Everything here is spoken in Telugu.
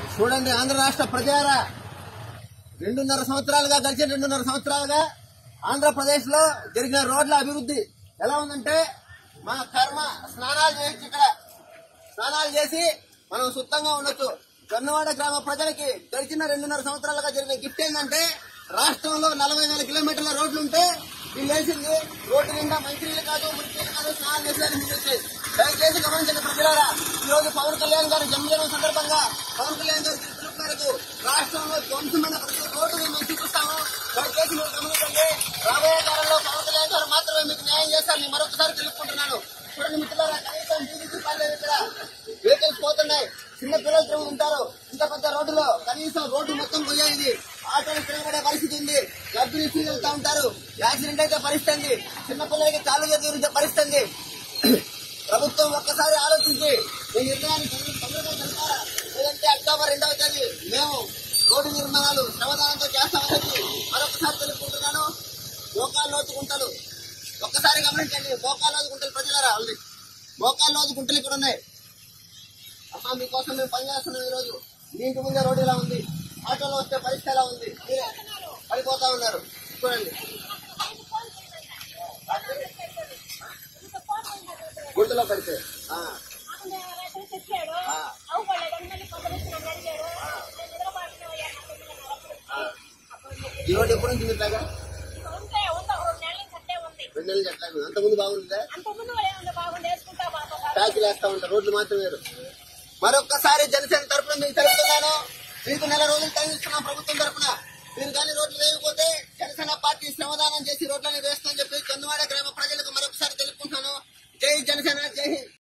చూడండి ఆంధ్ర రాష్ట్ర ప్రజారా రెండున్నర సంవత్సరాలుగా గడిచిన రెండున్నర సంవత్సరాలుగా ఆంధ్రప్రదేశ్ లో జరిగిన రోడ్ల అభివృద్ధి ఎలా ఉందంటే మన కర్మ స్నానాలు చేయొచ్చు ఇక్కడ స్నానాలు చేసి మనం శుద్ధంగా ఉండొచ్చు జొన్నవాడ గ్రామ ప్రజలకి గడిచిన రెండున్నర సంవత్సరాలుగా జరిగిన గిఫ్ట్ ఏంటంటే రాష్ట్రంలో నలభై వేల కిలోమీటర్ల రోడ్లు ఉంటే వీళ్ళు వేసింది రోడ్డు నిండా మంచినీళ్ళు కాదు మురికీళ్ళు కాదు స్నానం చేసేదానికి ముందు దయచేసి గమనించండి ప్రజలారా ఈ రోజు పవన్ కళ్యాణ్ గారి జన్మదినం సందర్భంగా పవన్ కళ్యాణ్ గారి పిలుపు మేరకు రాష్ట్రంలో ధ్వంసమైన ప్రతి రోడ్డుని మేము చూపిస్తాము దయచేసి మీరు గమనించండి రాబోయే కాలంలో పవన్ కళ్యాణ్ గారు మాత్రమే మీకు న్యాయం చేస్తారని మరొకసారి తెలుపుకుంటున్నాను చూడండి మిత్రులారా కనీసం డీజీపీ పర్లేదు ఇక్కడ వెహికల్స్ పోతున్నాయి చిన్న పిల్లలు తిరుగుతుంటారు ఇంత పెద్ద రోడ్డులో కనీసం రోడ్డు మొత్తం పోయేది ఆటోలు తిరగబడే పరిస్థితి ఉంది గర్భిణీ స్త్రీలు వెళ్తా ఉంటారు యాక్సిడెంట్ అయితే పరిస్థితి ఉంది చిన్న పిల్లలకి కాళ్ళు చేతి పరిస్థితి ఉంది ప్రభుత్వం ఒక్కసారి ఆలోచించి ఈ నిర్ణయాన్ని తొందర- తొందరగా జరపాలా లేదంటే అక్టోబర్ రెండవ తేదీ మేము రోడ్డు నిర్మాణాలు శ్రమదానంతో చేస్తామని చెప్పి మరొకసారి తెలుపుకుంటున్నాను మోకాల్లోతు గుంటలు ఒక్కసారి గమనించండి మోకాల్లోతు గుంటలు ప్రజలరా ఉంది మోకాల్లోతు గుంటలు ఇక్కడ ఉన్నాయి అమ్మా మీకోసం మేము పనిచేస్తున్నాం ఈ రోజు మీ ఇంటి ముందే రోడ్డు ఇలా ఉంది ఆటోలో వస్తే పరిస్థితి ఎలా ఉంది మీరే పడిపోతా ఉన్నారు చూడండి గుంటలో పడితే ఆ, ఈ రోడ్డు ఎప్పుడు నుంచి ఇట్లాగా రెండు నెలలు చెట్లాగా అంత ముందు బాగుంటుందా ప్యాకులు వేస్తా ఉంటారు రోడ్లు మాత్రం వేరు మరొక్కసారి జనసేన తరపున మీకు తెలుపుతున్నాను మీకు నెల రోజులు టైం ఇస్తున్నాం ప్రభుత్వం తరపున మీరు కానీ రోడ్లు వేయకపోతే జనసేన పార్టీ శ్రమదానం చేసి రోడ్లను వేస్తామని చెప్పి చందవాడ గ్రామ ప్రజలకు మరొకసారి తెలుపుకుంటున్నాను జై జనసేన జై హింద్